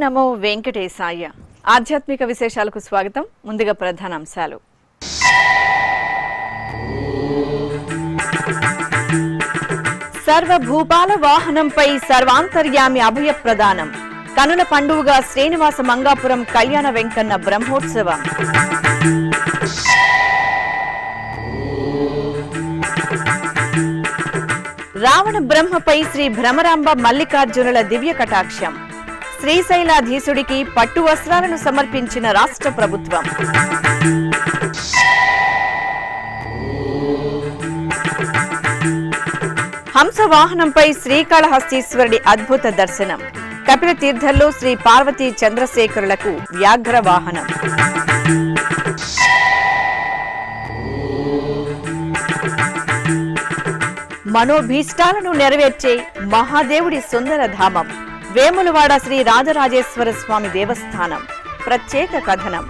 నమో వెంకటేశాయ ఆధ్యాత్మిక విశేషాలకు స్వాగతం ముందుగా ప్రధానాంశాలు సర్వభూపాల వాహనంపై సర్వాంతర్యామి అభయ ప్రదానం కనుల పండుగగా శ్రీనివాస మంగాపురం కళ్యాణ వెంకన్న బ్రహ్మోత్సవం రావణ బ్రహ్మపై శ్రీ భ్రమరాంబ మల్లికార్జునుల దివ్య కటాక్షం శ్రీశైలాధీశుడికి పట్టు వస్త్రాలను సమర్పించిన రాష్ట్ర ప్రభుత్వం హంస వాహనంపై శ్రీకాళహస్తీశ్వరుడి అద్భుత దర్శనం కపిల తీర్థంలో శ్రీ పార్వతీ చంద్రశేఖరులకు వ్యాఘ్ర వాహనం మనోభీష్టాలను నెరవేర్చే మహాదేవుడి సుందర ధామం వేములవాడ శ్రీ రాజరాజేశ్వర స్వామి దేవస్థానం ప్రత్యేక కథనం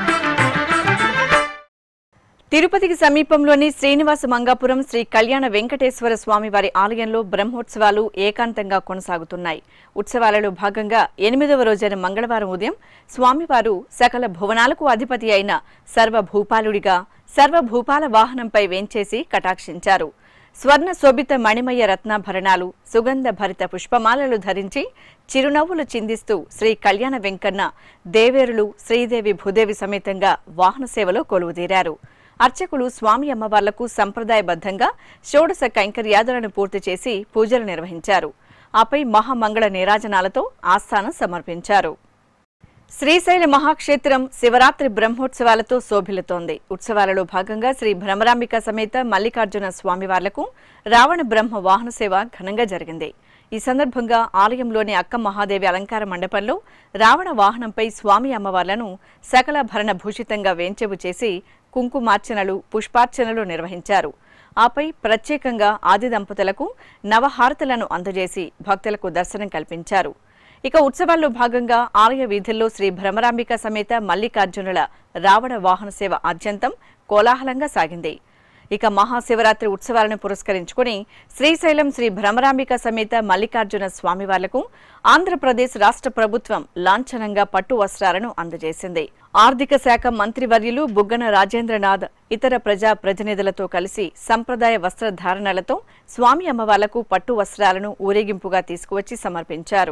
తిరుపతికి సమీపంలోని శ్రీనివాస మంగాపురం శ్రీ కళ్యాణ వెంకటేశ్వర స్వామి వారి ఆలయంలో బ్రహ్మోత్సవాలు ఏకాంతంగా కొనసాగుతున్నాయి ఉత్సవాలలో భాగంగా ఎనిమిదవ రోజైన మంగళవారం ఉదయం స్వామివారు సకల భువనాలకు అధిపతి అయిన సర్వభూపాలుడిగా సర్వభూపాల వాహనంపై వేంచేసి కటాక్షించారు స్వర్ణ శోభిత మణిమయ రత్నాభరణాలు సుగంధ భరిత పుష్పమాలలు ధరించి చిరునవ్వులు చిందిస్తూ శ్రీ కళ్యాణ వెంకన్న దేవేరులు శ్రీదేవి భూదేవి సమేతంగా వాహన సేవలో కొలువుదీరారు అర్చకులు స్వామి అమ్మవార్లకు సంప్రదాయబద్ధంగా షోడశ కైంకర్యాదులను పూర్తి చేసి పూజలు నిర్వహించారు ఆపై మహామంగళ నీరాజనాలతో ఆస్థానం సమర్పించారు శ్రీశైల మహాక్షేత్రం శివరాత్రి బ్రహ్మోత్సవాలతో శోభిల్లుతోంది ఉత్సవాలలో భాగంగా శ్రీ భ్రమరాంబిక సమేత మల్లికార్జున స్వామివార్లకు రావణ బ్రహ్మ వాహన సేవ ఘనంగా జరిగింది ఈ సందర్భంగా ఆలయంలోని అక్క మహాదేవి అలంకార మండపంలో రావణ వాహనంపై స్వామి అమ్మవార్లను సకల భరణ భూషితంగా వేంచెవు చేసి కుంకుమార్చనలు పుష్పార్చనలు నిర్వహించారు ఆపై ప్రత్యేకంగా ఆది దంపతులకు నవహారతులను అందజేసి భక్తులకు దర్శనం కల్పించారు ఇక ఉత్సవాల్లో భాగంగా ఆలయ వీధుల్లో శ్రీ భ్రమరాంబిక సమేత మల్లికార్జునుల రావణ వాహన సేవ ఆద్యంతం కోలాహలంగా సాగింది ఇక మహాశివరాత్రి ఉత్సవాలను పురస్కరించుకుని శ్రీశైలం శ్రీ భ్రమరాంబిక సమేత మల్లికార్జున స్వామివార్లకు ఆంధ్రప్రదేశ్ రాష్ట్ర ప్రభుత్వం లాంఛనంగా పట్టు వస్త్రాలను అందజేసింది ఆర్థిక శాఖ మంత్రివర్యులు బుగ్గన రాజేంద్రనాథ్ ఇతర ప్రజా ప్రతినిధులతో కలిసి సంప్రదాయ వస్త్రధారణలతో స్వామి అమ్మవార్లకు పట్టు వస్త్రాలను ఊరేగింపుగా తీసుకువచ్చి సమర్పించారు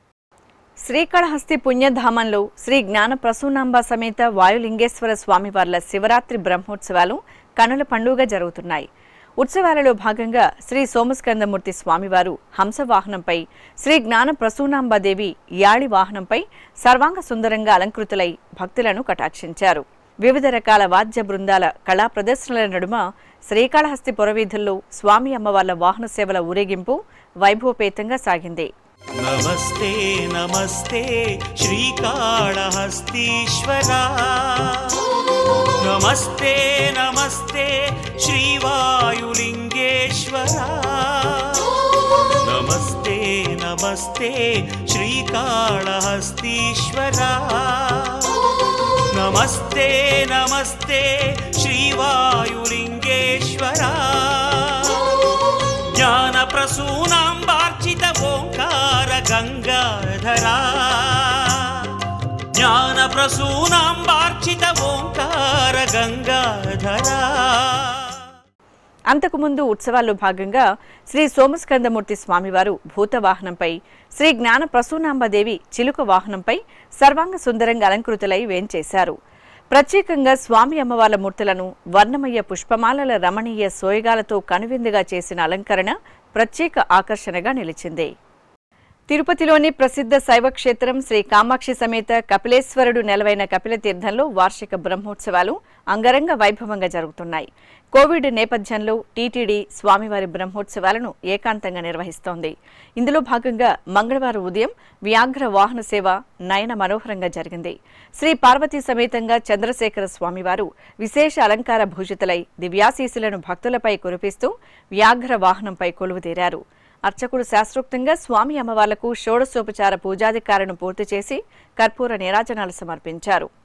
శ్రీకాళహస్తి పుణ్యధామంలో శ్రీ జ్ఞాన ప్రసూనాంబ సమేత వాయులింగేశ్వర స్వామివార్ల శివరాత్రి బ్రహ్మోత్సవాలు కనుల పండుగ జరుగుతున్నాయి ఉత్సవాలలో భాగంగా శ్రీ సోమస్కందమూర్తి స్వామివారు హంస వాహనంపై శ్రీ జ్ఞాన ప్రసూనాంబాదేవి యాళి వాహనంపై సర్వాంగ సుందరంగా అలంకృతులై భక్తులను కటాక్షించారు వివిధ రకాల వాద్య బృందాల కళా ప్రదర్శనల నడుమ శ్రీకాళహస్తి పురవీధుల్లో స్వామి అమ్మవార్ల వాహన సేవల ఊరేగింపు వైభవపేతంగా సాగింది नमस्ते नमस्ते श्रीकाళहस्तीश्वरा नमस्ते नमस्ते श्रीवायुलिङ्गेश्वरा नमस्ते नमस्ते श्रीकाళहस्तीश्वरा नमस्ते नमस्ते श्रीवायुलिङ्गेश्वरा ज्ञानप्रसूनाम्बार्चित ओङ्कार गङ्गाधरा ज्ञानप्रसूनाम्बार्चित ओङ्कार गङ्गाधरा అంతకుముందు ఉత్సవాల్లో భాగంగా శ్రీ సోమస్కందమూర్తి స్వామివారు భూత వాహనంపై శ్రీ జ్ఞాన ప్రసూనాంబదేవి చిలుక వాహనంపై సర్వాంగ సుందరంగా అలంకృతులై వేంచేశారు ప్రత్యేకంగా స్వామి అమ్మవార్ల మూర్తులను వర్ణమయ్య పుష్పమాలల రమణీయ సోయగాలతో కనువిందుగా చేసిన అలంకరణ ప్రత్యేక ఆకర్షణగా నిలిచింది తిరుపతిలోని ప్రసిద్ధ శైవ క్షేత్రం శ్రీ కామాక్షి సమేత కపిలేశ్వరుడు నెలవైన కపిల తీర్థంలో వార్షిక బ్రహ్మోత్సవాలు అంగరంగ వైభవంగా జరుగుతున్నాయి కోవిడ్ నేపథ్యంలో టీటీడీ స్వామివారి బ్రహ్మోత్సవాలను ఏకాంతంగా నిర్వహిస్తోంది ఇందులో భాగంగా మంగళవారం ఉదయం వ్యాఘ్ర వాహన సేవ నయన మనోహరంగా జరిగింది శ్రీ పార్వతీ సమేతంగా చంద్రశేఖర స్వామివారు విశేష అలంకార భూషితులై దివ్యాశీసులను భక్తులపై కురిపిస్తూ వ్యాఘ్ర వాహనంపై కొలువుతీరారు అర్చకుడు శాస్త్రోక్తంగా స్వామి అమ్మవార్లకు షోడశోపచార పూజాధికారను పూర్తి చేసి కర్పూర నీరాజనాలు సమర్పించారు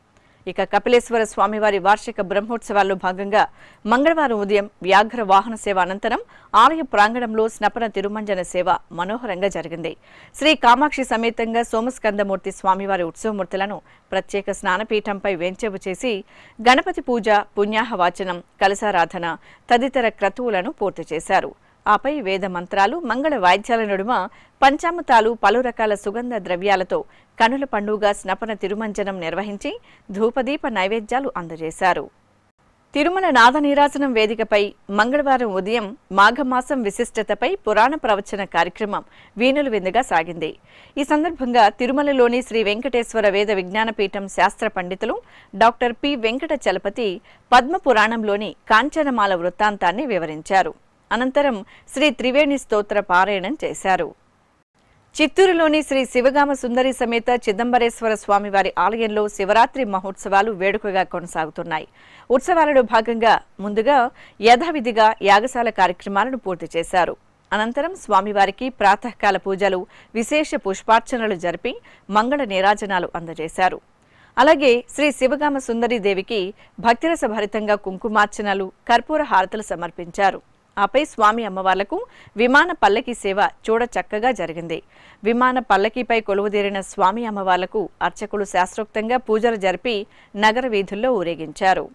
ఇక కపిలేశ్వర స్వామివారి వార్షిక బ్రహ్మోత్సవాల్లో భాగంగా మంగళవారం ఉదయం వ్యాఘ్ర వాహన సేవ అనంతరం ఆలయ ప్రాంగణంలో స్నపన తిరుమంజన సేవ మనోహరంగా జరిగింది శ్రీ కామాక్షి సమేతంగా సోమస్కందమూర్తి స్వామివారి ఉత్సవమూర్తులను ప్రత్యేక స్నానపీఠంపై వేంచేపు చేసి గణపతి పూజ పుణ్యాహ వాచనం కలశారాధన తదితర క్రతువులను పూర్తి చేశారు ఆపై వేద మంత్రాలు మంగళ వాయిద్యాల నడుమ పంచామృతాలు పలు రకాల సుగంధ ద్రవ్యాలతో కనుల పండుగ స్నపన తిరుమంజనం నిర్వహించి ధూపదీప నైవేద్యాలు అందజేశారు తిరుమల నాద నీరాజనం వేదికపై మంగళవారం ఉదయం మాఘమాసం విశిష్టతపై పురాణ ప్రవచన కార్యక్రమం వీణులు విందుగా సాగింది ఈ సందర్భంగా తిరుమలలోని శ్రీ వెంకటేశ్వర వేద విజ్ఞానపీఠం శాస్త్ర పండితులు డాక్టర్ పి వెంకట చలపతి పద్మ పురాణంలోని కాంచనమాల వృత్తాంతాన్ని వివరించారు అనంతరం శ్రీ త్రివేణి స్తోత్ర పారాయణం చేశారు చిత్తూరులోని శ్రీ శివగామ సుందరి సమేత చిదంబరేశ్వర స్వామివారి ఆలయంలో శివరాత్రి మహోత్సవాలు వేడుకగా కొనసాగుతున్నాయి ఉత్సవాలలో భాగంగా ముందుగా యథావిధిగా యాగశాల కార్యక్రమాలను పూర్తి చేశారు అనంతరం స్వామివారికి ప్రాతకాల పూజలు విశేష పుష్పార్చనలు జరిపి మంగళ నీరాజనాలు అందజేశారు అలాగే శ్రీ శివగామ సుందరి దేవికి భక్తిరస భరితంగా కుంకుమార్చనలు కర్పూర హారతులు సమర్పించారు ఆపై స్వామి అమ్మవార్లకు విమాన పల్లకి సేవ చూడ చక్కగా జరిగింది విమాన పల్లకీపై కొలువుదీరిన స్వామి అమ్మవార్లకు అర్చకులు శాస్త్రోక్తంగా పూజలు జరిపి నగర వీధుల్లో ఊరేగించారు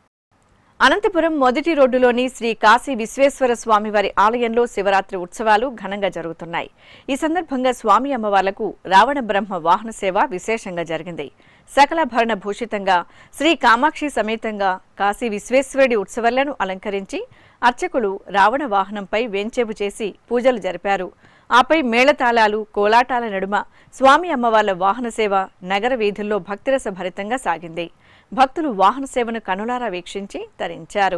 అనంతపురం మొదటి రోడ్డులోని శ్రీ కాశీ విశ్వేశ్వర స్వామివారి ఆలయంలో శివరాత్రి ఉత్సవాలు ఘనంగా జరుగుతున్నాయి ఈ సందర్భంగా స్వామి అమ్మవార్లకు రావణ బ్రహ్మ వాహన సేవ విశేషంగా జరిగింది సకల భరణ భూషితంగా శ్రీ కామాక్షి సమేతంగా కాశీ విశ్వేశ్వరుడి ఉత్సవాలను అలంకరించి అర్చకులు రావణ వాహనంపై వేంచేపు చేసి పూజలు జరిపారు ఆపై మేళతాళాలు కోలాటాల నడుమ స్వామి అమ్మవార్ల వాహన సేవ నగర వీధుల్లో భక్తిరస భరితంగా సాగింది భక్తులు వాహన సేవను కనులారా వీక్షించి తరించారు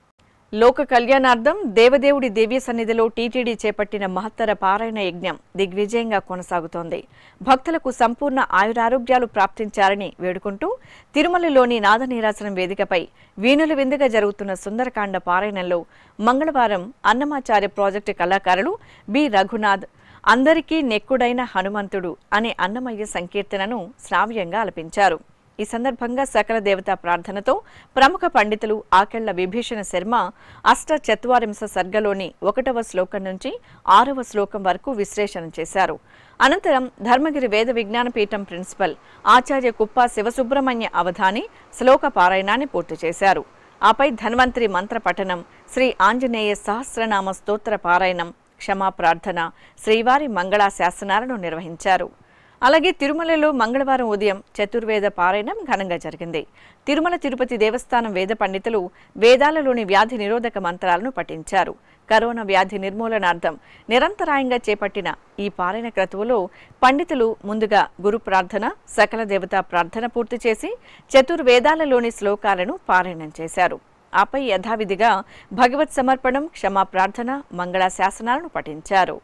లోక కళ్యాణార్థం దేవదేవుడి దివ్య సన్నిధిలో టీటీడీ చేపట్టిన మహత్తర పారాయణ యజ్ఞం దిగ్విజయంగా కొనసాగుతోంది భక్తులకు సంపూర్ణ ఆయురారోగ్యాలు ప్రాప్తించారని వేడుకుంటూ తిరుమలలోని నాదనీరాసనం వేదికపై వీణుల విందుగా జరుగుతున్న సుందరకాండ పారాయణంలో మంగళవారం అన్నమాచార్య ప్రాజెక్టు కళాకారులు బి రఘునాథ్ అందరికీ నెక్కుడైన హనుమంతుడు అనే అన్నమయ్య సంకీర్తనను శ్రావ్యంగా ఆలపించారు ఈ సందర్భంగా సకల దేవతా ప్రార్థనతో ప్రముఖ పండితులు ఆకెళ్ల విభీషణ శర్మ అష్ట చత్వారింశ సర్గలోని ఒకటవ శ్లోకం నుంచి ఆరవ శ్లోకం వరకు విశ్లేషణ చేశారు అనంతరం ధర్మగిరి వేద విజ్ఞాన పీఠం ప్రిన్సిపల్ ఆచార్య కుప్ప శివసుబ్రహ్మణ్య అవధాని శ్లోక పారాయణాన్ని పూర్తి చేశారు ఆపై ధన్వంతరి మంత్ర పఠనం శ్రీ ఆంజనేయ సహస్రనామ స్తోత్ర పారాయణం క్షమా ప్రార్థన శ్రీవారి మంగళా శాసనాలను నిర్వహించారు అలాగే తిరుమలలో మంగళవారం ఉదయం చతుర్వేద పారాయణం ఘనంగా జరిగింది తిరుమల తిరుపతి దేవస్థానం వేద పండితులు వేదాలలోని వ్యాధి నిరోధక మంత్రాలను పఠించారు కరోనా వ్యాధి నిర్మూలనార్థం నిరంతరాయంగా చేపట్టిన ఈ పారాయణ క్రతువులో పండితులు ముందుగా గురు ప్రార్థన సకల దేవతా ప్రార్థన పూర్తి చేసి చతుర్వేదాలలోని శ్లోకాలను పారాయణం చేశారు ఆపై యథావిధిగా భగవత్ సమర్పణం క్షమా ప్రార్థన మంగళా శాసనాలను పఠించారు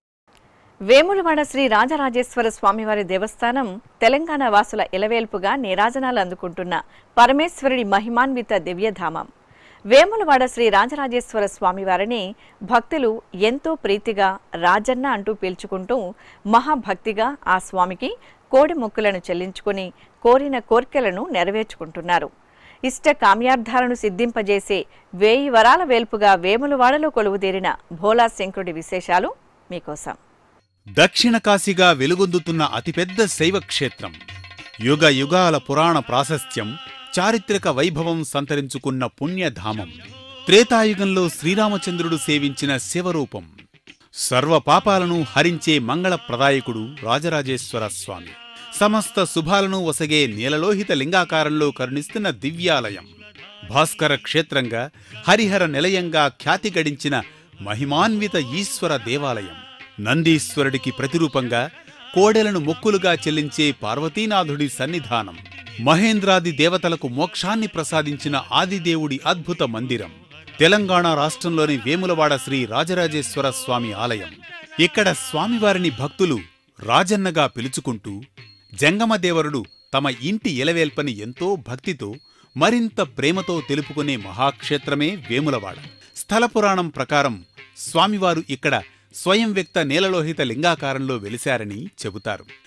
వేములవాడ శ్రీ రాజరాజేశ్వర స్వామివారి దేవస్థానం తెలంగాణ వాసుల ఇలవేల్పుగా నీరాజనాలు అందుకుంటున్న పరమేశ్వరుడి మహిమాన్విత దివ్యధామం వేములవాడ శ్రీ రాజరాజేశ్వర స్వామివారిని భక్తులు ఎంతో ప్రీతిగా రాజన్న అంటూ పిలుచుకుంటూ మహాభక్తిగా ఆ స్వామికి కోడి మొక్కులను చెల్లించుకుని కోరిన కోర్కెలను నెరవేర్చుకుంటున్నారు ఇష్ట కామ్యార్థాలను సిద్ధింపజేసే వేయి వరాల వేల్పుగా వేములవాడలో కొలువుదీరిన భోలా శంకరుడి విశేషాలు మీకోసం దక్షిణ కాశీగా వెలుగొందుతున్న అతిపెద్ద శైవ క్షేత్రం యుగ యుగాల పురాణ ప్రాశస్త్యం చారిత్రక వైభవం సంతరించుకున్న పుణ్యధామం త్రేతాయుగంలో శ్రీరామచంద్రుడు సేవించిన శివరూపం సర్వ పాపాలను హరించే మంగళప్రదాయకుడు రాజరాజేశ్వర స్వామి సమస్త శుభాలను వసగే నీలలోహిత లింగాకారంలో కరుణిస్తున్న దివ్యాలయం భాస్కర క్షేత్రంగా హరిహర నిలయంగా ఖ్యాతి గడించిన మహిమాన్విత ఈశ్వర దేవాలయం నందీశ్వరుడికి ప్రతిరూపంగా కోడెలను మొక్కులుగా చెల్లించే పార్వతీనాథుడి సన్నిధానం మహేంద్రాది దేవతలకు మోక్షాన్ని ప్రసాదించిన ఆదిదేవుడి అద్భుత మందిరం తెలంగాణ రాష్ట్రంలోని వేములవాడ శ్రీ రాజరాజేశ్వర స్వామి ఆలయం ఇక్కడ స్వామివారిని భక్తులు రాజన్నగా పిలుచుకుంటూ జంగమదేవరుడు తమ ఇంటి ఇలవేల్పని ఎంతో భక్తితో మరింత ప్రేమతో తెలుపుకునే మహాక్షేత్రమే వేములవాడ స్థల పురాణం ప్రకారం స్వామివారు ఇక్కడ స్వయం వ్యక్త నీలలోహిత లింగాకారంలో వెలిశారని చెబుతారు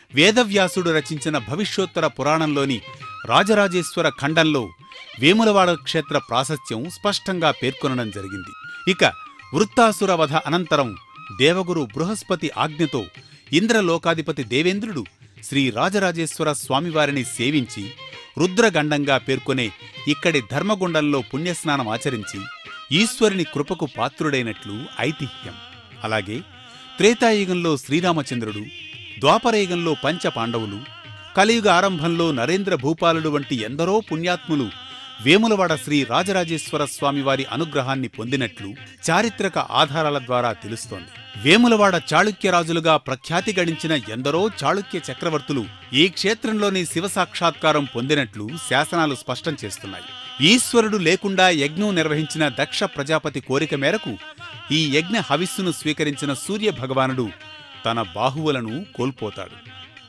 వేదవ్యాసుడు రచించిన భవిష్యోత్తర పురాణంలోని రాజరాజేశ్వర ఖండంలో వేములవాడ క్షేత్ర ప్రాశస్త్యం స్పష్టంగా పేర్కొనడం జరిగింది ఇక వృత్తాసుర వధ అనంతరం దేవగురు బృహస్పతి ఆజ్ఞతో ఇంద్రలోకాధిపతి దేవేంద్రుడు శ్రీ రాజరాజేశ్వర స్వామివారిని సేవించి రుద్రగండంగా పేర్కొనే ఇక్కడి ధర్మగుండంలో పుణ్యస్నానం ఆచరించి ఈశ్వరుని కృపకు పాత్రుడైనట్లు ఐతిహ్యం అలాగే త్రేతాయుగంలో శ్రీరామచంద్రుడు ద్వాపరయుగంలో పంచ పాండవులు కలియుగ ఆరంభంలో నరేంద్ర భూపాలుడు వంటి ఎందరో పుణ్యాత్ములు వేములవాడ శ్రీ రాజరాజేశ్వర స్వామివారి అనుగ్రహాన్ని పొందినట్లు చారిత్రక ఆధారాల ద్వారా తెలుస్తోంది వేములవాడ చాళుక్యరాజులుగా ప్రఖ్యాతి గడించిన ఎందరో చాళుక్య చక్రవర్తులు ఈ క్షేత్రంలోని శివ సాక్షాత్కారం పొందినట్లు శాసనాలు స్పష్టం చేస్తున్నాయి ఈశ్వరుడు లేకుండా యజ్ఞం నిర్వహించిన దక్ష ప్రజాపతి కోరిక మేరకు ఈ యజ్ఞ హవిస్సును స్వీకరించిన సూర్య భగవానుడు తన బాహువులను కోల్పోతాడు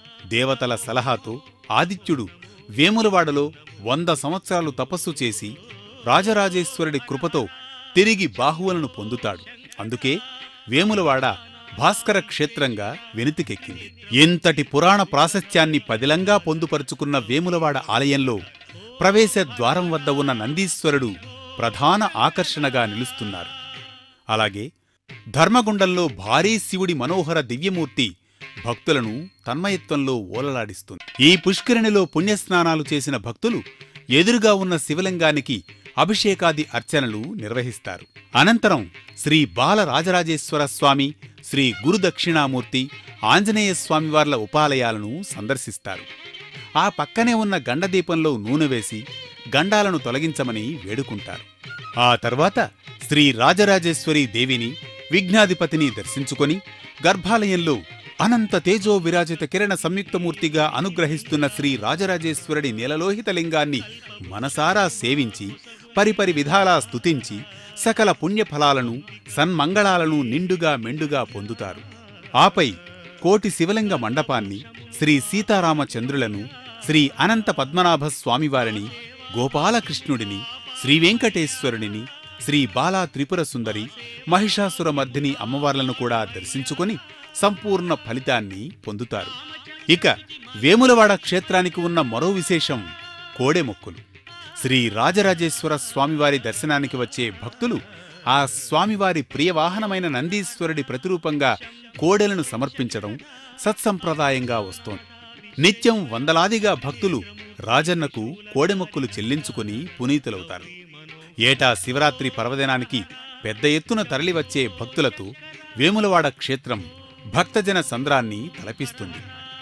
దేవతల సలహాతో ఆదిత్యుడు వేములవాడలో వంద సంవత్సరాలు తపస్సు చేసి రాజరాజేశ్వరుడి కృపతో తిరిగి బాహువులను పొందుతాడు అందుకే వేములవాడ భాస్కర క్షేత్రంగా వెనుతికెక్కింది ఇంతటి పురాణ ప్రాశస్త్యాన్ని పదిలంగా పొందుపరుచుకున్న వేములవాడ ఆలయంలో ప్రవేశ ద్వారం వద్ద ఉన్న నందీశ్వరుడు ప్రధాన ఆకర్షణగా నిలుస్తున్నారు అలాగే ధర్మగుండంలో భారీ శివుడి మనోహర దివ్యమూర్తి భక్తులను తన్మయత్వంలో ఓలలాడిస్తుంది ఈ పుష్కరిణిలో పుణ్యస్నానాలు చేసిన భక్తులు ఎదురుగా ఉన్న శివలింగానికి అభిషేకాది అర్చనలు నిర్వహిస్తారు అనంతరం శ్రీ బాల రాజరాజేశ్వర స్వామి శ్రీ గురుదక్షిణామూర్తి ఆంజనేయ స్వామివార్ల ఉపాలయాలను సందర్శిస్తారు ఆ పక్కనే ఉన్న గండదీపంలో నూనె వేసి గండాలను తొలగించమని వేడుకుంటారు ఆ తర్వాత శ్రీ రాజరాజేశ్వరి దేవిని విఘ్నాధిపతిని దర్శించుకొని గర్భాలయంలో అనంత తేజో విరాజిత కిరణ సంయుక్తమూర్తిగా అనుగ్రహిస్తున్న శ్రీ రాజరాజేశ్వరుడి నీలలోహిత లింగాన్ని మనసారా సేవించి పరిపరి విధాలా స్తుతించి సకల పుణ్యఫలాలను సన్మంగళాలను నిండుగా మెండుగా పొందుతారు ఆపై కోటి శివలింగ మండపాన్ని శ్రీ సీతారామచంద్రులను శ్రీ అనంత పద్మనాభ స్వామివారిని గోపాలకృష్ణుడిని శ్రీవెంకటేశ్వరుడిని శ్రీ బాలా త్రిపుర సుందరి మహిషాసురమర్దిని అమ్మవార్లను కూడా దర్శించుకొని సంపూర్ణ ఫలితాన్ని పొందుతారు ఇక వేములవాడ క్షేత్రానికి ఉన్న మరో విశేషం కోడెమొక్కులు శ్రీ రాజరాజేశ్వర స్వామివారి దర్శనానికి వచ్చే భక్తులు ఆ స్వామివారి ప్రియవాహనమైన నందీశ్వరుడి ప్రతిరూపంగా కోడెలను సమర్పించడం సత్సంప్రదాయంగా వస్తోంది నిత్యం వందలాదిగా భక్తులు రాజన్నకు కోడెమొక్కులు చెల్లించుకుని పునీతులవుతారు ఏటా శివరాత్రి పర్వదినానికి పెద్ద ఎత్తున తరలివచ్చే భక్తులతో వేములవాడ క్షేత్రం భక్తజన సంద్రాన్ని తలపిస్తుంది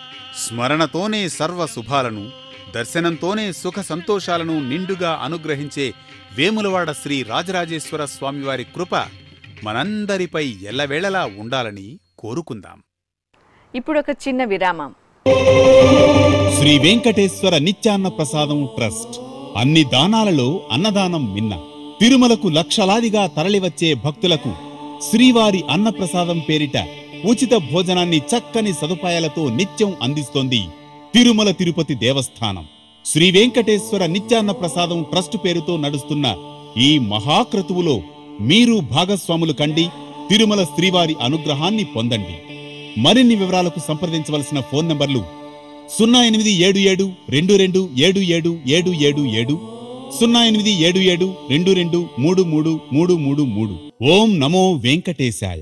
స్మరణతోనే సర్వ శుభాలను దర్శనంతోనే సుఖ సంతోషాలను నిండుగా అనుగ్రహించే వేములవాడ శ్రీ రాజరాజేశ్వర స్వామివారి కృప మనందరిపై ఎల్లవేళలా ఉండాలని కోరుకుందాం ఇప్పుడు ఒక చిన్న విరామం శ్రీ వెంకటేశ్వర నిత్యాన్న ప్రసాదం ట్రస్ట్ అన్ని దానాలలో అన్నదానం మిన్న తిరుమలకు లక్షలాదిగా తరలివచ్చే భక్తులకు శ్రీవారి అన్నప్రసాదం పేరిట ఉచిత భోజనాన్ని చక్కని సదుపాయాలతో నిత్యం అందిస్తోంది తిరుమల తిరుపతి దేవస్థానం శ్రీ వెంకటేశ్వర నిత్యాన్న ప్రసాదం ట్రస్ట్ పేరుతో నడుస్తున్న ఈ మహాక్రతువులో మీరు భాగస్వాములు కండి తిరుమల శ్రీవారి అనుగ్రహాన్ని పొందండి మరిన్ని వివరాలకు సంప్రదించవలసిన ఫోన్ నంబర్లు సున్నా ఎనిమిది ఏడు ఏడు రెండు రెండు ఏడు ఏడు ఏడు ఏడు ఏడు సున్నా ఎనిమిది ఏడు ఏడు రెండు రెండు మూడు మూడు మూడు మూడు మూడు ఓం నమో వెంకటేశాయ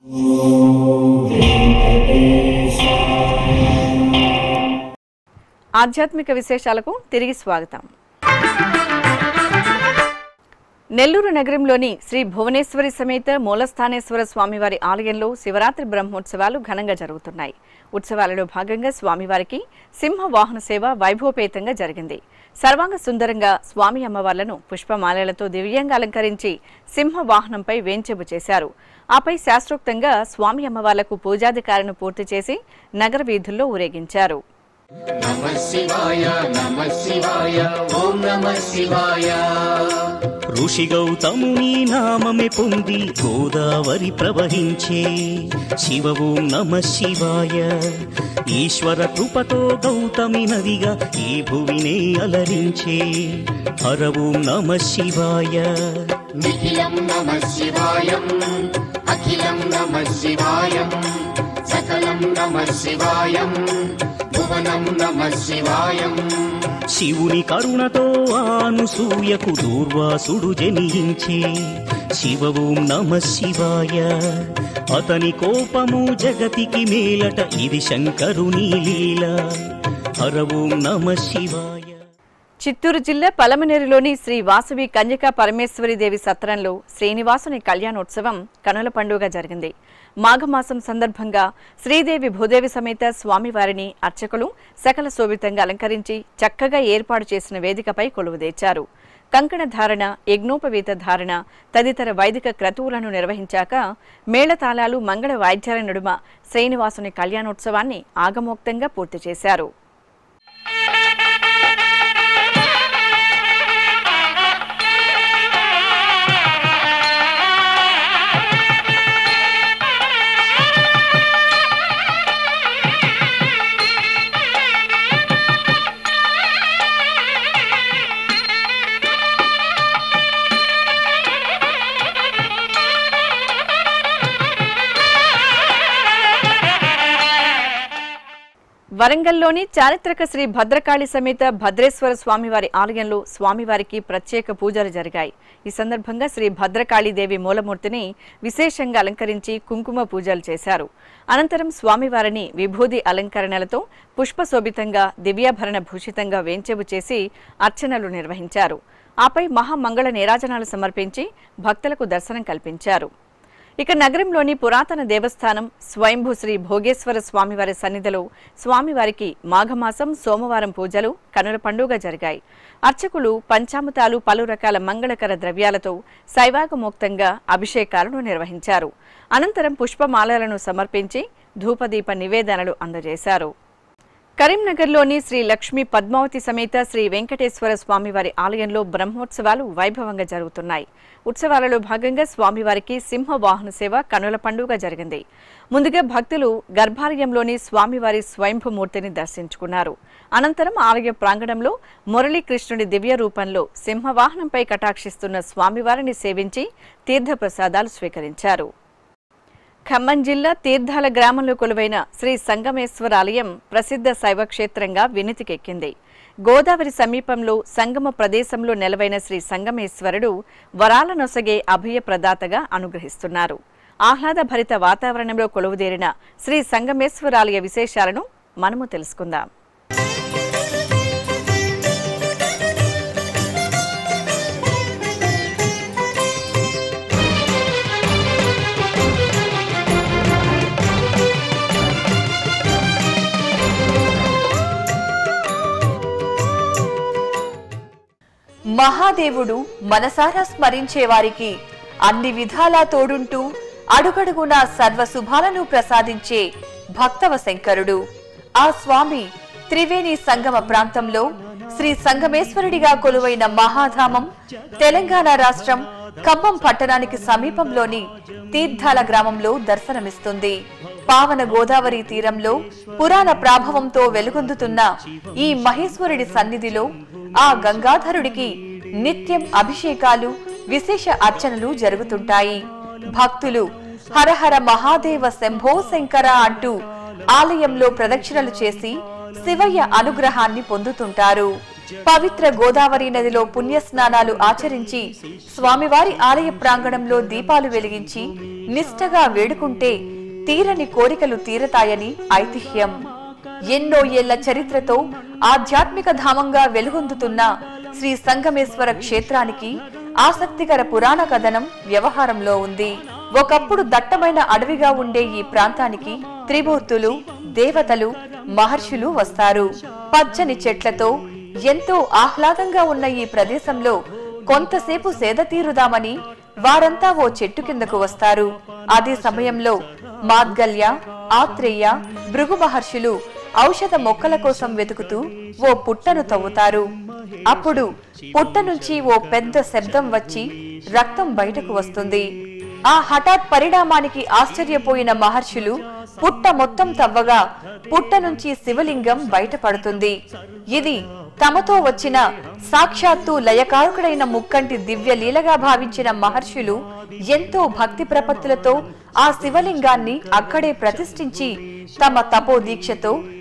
ఆధ్యాత్మిక విశేషాలకు తిరిగి స్వాగతం నెల్లూరు నగరంలోని శ్రీ భువనేశ్వరి సమేత మూలస్థానేశ్వర స్వామివారి ఆలయంలో శివరాత్రి బ్రహ్మోత్సవాలు ఘనంగా జరుగుతున్నాయి ఉత్సవాలలో భాగంగా స్వామివారికి సింహ వాహన సేవ వైభవపేతంగా జరిగింది సర్వాంగ సుందరంగా స్వామి అమ్మవార్లను పుష్పమాలలతో దివ్యంగా అలంకరించి సింహ వాహనంపై వేంచెబు చేశారు ఆపై శాస్త్రోక్తంగా స్వామి అమ్మవార్లకు పూజాధికారులను పూర్తి చేసి నగర వీధుల్లో ఊరేగించారు ఋషి గౌతముని నామమే పొంది గోదావరి ప్రవహించే శివ ఓం నమ శివాయ ఈశ్వర కృపతో గౌతమి నదిగా ఈ భువినే అలరించే హర ఓం నమ శివాయ నిఖిలం నమ శివాయం అఖిలం నమ శివాయం సకలం నమ శివాయం భువనం నమ శివాయం శివుని కరుణతో ఆనుసూయకు దూర్వాసుడు జనించే శివ ఓం నమ శివాయ అతని కోపము జగతికి మేలట ఇది శంకరుని లీల హర ఓం నమ శివాయ చిత్తూరు జిల్లా పలమనేరులోని శ్రీ వాసవి కన్యకా పరమేశ్వరి దేవి సత్రంలో శ్రీనివాసుని కళ్యాణోత్సవం కనుల పండుగ జరిగింది మాఘమాసం సందర్భంగా శ్రీదేవి భూదేవి సమేత స్వామివారిని అర్చకులు సకల శోభితంగా అలంకరించి చక్కగా ఏర్పాటు చేసిన వేదికపై కొలువుదీర్చారు కంకణ ధారణ యజ్ఞోపవీత ధారణ తదితర వైదిక క్రతువులను నిర్వహించాక మేళతాళాలు మంగళ వాయిద్యాల నడుమ శ్రీనివాసుని కళ్యాణోత్సవాన్ని ఆగమోక్తంగా పూర్తి చేశారు వరంగల్లోని చారిత్రక శ్రీ భద్రకాళి సమేత భద్రేశ్వర స్వామివారి ఆలయంలో స్వామివారికి ప్రత్యేక పూజలు జరిగాయి ఈ సందర్భంగా శ్రీ భద్రకాళి దేవి మూలమూర్తిని విశేషంగా అలంకరించి కుంకుమ పూజలు చేశారు అనంతరం స్వామివారిని విభూది అలంకరణలతో పుష్పశోభితంగా దివ్యాభరణ భూషితంగా వేంచేపు చేసి అర్చనలు నిర్వహించారు ఆపై మహామంగళ నీరాజనాలు సమర్పించి భక్తులకు దర్శనం కల్పించారు ఇక నగరంలోని పురాతన దేవస్థానం స్వయంభూ శ్రీ భోగేశ్వర స్వామివారి సన్నిధిలో స్వామివారికి మాఘమాసం సోమవారం పూజలు కనుల పండుగ జరిగాయి అర్చకులు పంచామృతాలు పలు రకాల మంగళకర ద్రవ్యాలతో శైవాగమోక్తంగా అభిషేకాలను నిర్వహించారు అనంతరం పుష్పమాలలను సమర్పించి ధూపదీప నివేదనలు అందజేశారు కరీంనగర్లోని శ్రీ లక్ష్మీ పద్మావతి సమేత శ్రీ వెంకటేశ్వర స్వామివారి ఆలయంలో బ్రహ్మోత్సవాలు వైభవంగా జరుగుతున్నాయి ఉత్సవాలలో భాగంగా స్వామివారికి సింహ వాహన సేవ కనుల పండుగ జరిగింది ముందుగా భక్తులు గర్భాలయంలోని స్వామివారి స్వయంభూమూర్తిని దర్శించుకున్నారు అనంతరం ఆలయ ప్రాంగణంలో మురళీకృష్ణుడి దివ్య రూపంలో సింహవాహనంపై కటాక్షిస్తున్న స్వామివారిని సేవించి తీర్థప్రసాదాలు స్వీకరించారు ఖమ్మం జిల్లా తీర్థాల గ్రామంలో కొలువైన శ్రీ సంగమేశ్వర ఆలయం ప్రసిద్ధ శైవక్షేత్రంగా వినితికెక్కింది గోదావరి సమీపంలో సంగమ ప్రదేశంలో నెలవైన శ్రీ సంగమేశ్వరుడు వరాల నొసగే అభయ ప్రదాతగా అనుగ్రహిస్తున్నారు ఆహ్లాదభరిత వాతావరణంలో కొలువుదేరిన శ్రీ సంగమేశ్వరాలయ విశేషాలను మనము తెలుసుకుందాం మహాదేవుడు మనసారా స్మరించే వారికి అన్ని విధాలా తోడుంటూ అడుగడుగునా సర్వ శుభాలను ప్రసాదించే భక్తవ శంకరుడు ఆ స్వామి త్రివేణి సంగమ ప్రాంతంలో శ్రీ సంగమేశ్వరుడిగా కొలువైన మహాధామం తెలంగాణ రాష్ట్రం ఖమ్మం పట్టణానికి సమీపంలోని తీర్థాల గ్రామంలో దర్శనమిస్తుంది పావన గోదావరి తీరంలో పురాణ ప్రాభవంతో వెలుగొందుతున్న ఈ మహేశ్వరుడి సన్నిధిలో ఆ గంగాధరుడికి నిత్యం అభిషేకాలు విశేష అర్చనలు జరుగుతుంటాయి భక్తులు హరహర మహాదేవ శంభో శంకర అంటూ ఆలయంలో ప్రదక్షిణలు చేసి శివయ్య అనుగ్రహాన్ని పొందుతుంటారు పవిత్ర గోదావరి నదిలో పుణ్య స్నానాలు ఆచరించి స్వామివారి ఆలయ ప్రాంగణంలో దీపాలు వెలిగించి నిష్టగా వేడుకుంటే తీరని కోరికలు తీరతాయని ఐతిహ్యం ఎన్నో ఏళ్ల చరిత్రతో ఆధ్యాత్మిక ధామంగా వెలుగొందుతున్న శ్రీ సంగమేశ్వర క్షేత్రానికి ఆసక్తికర పురాణ కథనం వ్యవహారంలో ఉంది ఒకప్పుడు దట్టమైన అడవిగా ఉండే ఈ ప్రాంతానికి త్రిమూర్తులు దేవతలు మహర్షులు వస్తారు పచ్చని చెట్లతో ఎంతో ఆహ్లాదంగా ఉన్న ఈ ప్రదేశంలో కొంతసేపు సేద తీరుదామని వారంతా ఓ చెట్టు కిందకు వస్తారు అదే సమయంలో మాద్గల్య ఆత్రేయ భృగు మహర్షులు ఔషధ మొక్కల కోసం వెతుకుతూ ఓ పుట్టను తవ్వుతారు అప్పుడు పుట్ట నుంచి ఓ పెద్ద శబ్దం వచ్చి రక్తం బయటకు వస్తుంది ఆ హఠాత్ పరిణామానికి ఆశ్చర్యపోయిన మహర్షులు పుట్ట మొత్తం తవ్వగా పుట్ట నుంచి శివలింగం బయటపడుతుంది ఇది తమతో వచ్చిన సాక్షాత్తు లయకారకుడైన ముక్కంటి దివ్య లీలగా భావించిన మహర్షులు ఎంతో భక్తి ప్రపత్తులతో ఆ శివలింగాన్ని అక్కడే ప్రతిష్ఠించి తమ తపో దీక్షతో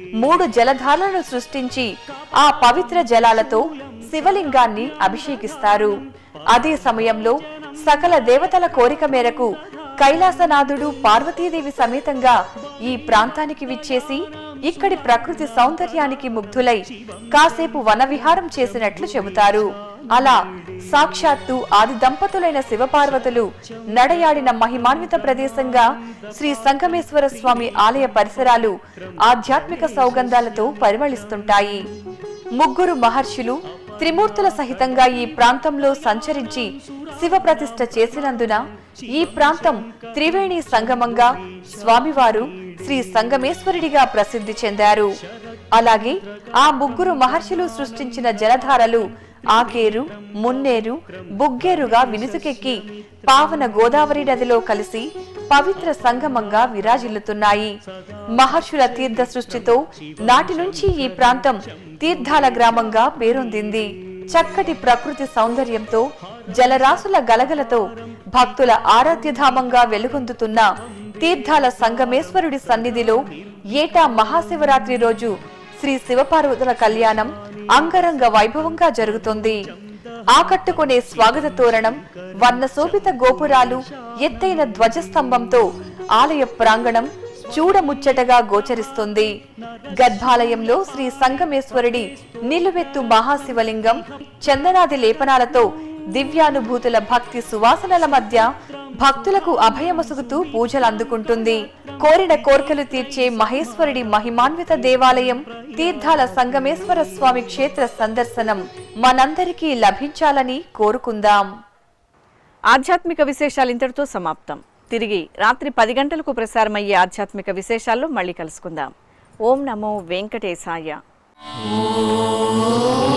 మూడు జలధారలను సృష్టించి ఆ పవిత్ర జలాలతో శివలింగాన్ని అభిషేకిస్తారు అదే సమయంలో సకల దేవతల కోరిక మేరకు కైలాసనాథుడు పార్వతీదేవి సమేతంగా ఈ ప్రాంతానికి విచ్చేసి ఇక్కడి ప్రకృతి సౌందర్యానికి ముగ్ధులై కాసేపు వనవిహారం చేసినట్లు చెబుతారు అలా సాక్షాత్తు ఆది దంపతులైన శివపార్వతులు నడయాడిన మహిమాన్విత ప్రదేశంగా శ్రీ సంగమేశ్వర స్వామి ఆలయ పరిసరాలు ఆధ్యాత్మిక సౌగంధాలతో పరిమళిస్తుంటాయి ముగ్గురు మహర్షులు త్రిమూర్తుల సహితంగా ఈ ప్రాంతంలో సంచరించి శివ ప్రతిష్ఠ చేసినందున ఈ ప్రాంతం త్రివేణి సంగమంగా స్వామివారు శ్రీ సంగమేశ్వరుడిగా ప్రసిద్ధి చెందారు అలాగే ఆ ముగ్గురు మహర్షులు సృష్టించిన జలధారలు ఆకేరు మున్నేరు బుగ్గేరుగా వినుసుకెక్కి పావన గోదావరి నదిలో కలిసి పవిత్ర సంగమంగా విరాజిల్లుతున్నాయి మహర్షుల తీర్థ సృష్టితో నాటి నుంచి ఈ ప్రాంతం తీర్థాల గ్రామంగా పేరొందింది చక్కటి ప్రకృతి సౌందర్యంతో జలరాశుల గలగలతో భక్తుల ఆరాధ్యధామంగా వెలుగొందుతున్న తీర్థాల సంగమేశ్వరుడి సన్నిధిలో ఏటా మహాశివరాత్రి రోజు శ్రీ శివపార్వతుల కళ్యాణం అంగరంగ వైభవంగా జరుగుతుంది ఆకట్టుకునే స్వాగత తోరణం వర్ణశోభిత గోపురాలు ఎత్తైన ధ్వజస్తంభంతో ఆలయ ప్రాంగణం చూడముచ్చటగా గోచరిస్తుంది గర్భాలయంలో శ్రీ సంగమేశ్వరుడి నిలువెత్తు మహాశివలింగం చందనాది లేపనాలతో దివ్యానుభూతుల భక్తి సువాసనల మధ్య భక్తులకు అభయమసుగుతూ పూజలు అందుకుంటుంది కోరిన కోర్కెలు తీర్చే మహేశ్వరుడి మహిమాన్విత దేవాలయం తీర్థాల సంగమేశ్వర స్వామి క్షేత్ర సందర్శనం మనందరికీ లభించాలని కోరుకుందాం ఆధ్యాత్మిక విశేషాలు ఇంతటితో సమాప్తం తిరిగి రాత్రి పది గంటలకు ప్రసారమయ్యే ఆధ్యాత్మిక విశేషాల్లో మళ్ళీ కలుసుకుందాం ఓం నమో వెంకటేశాయ ఓం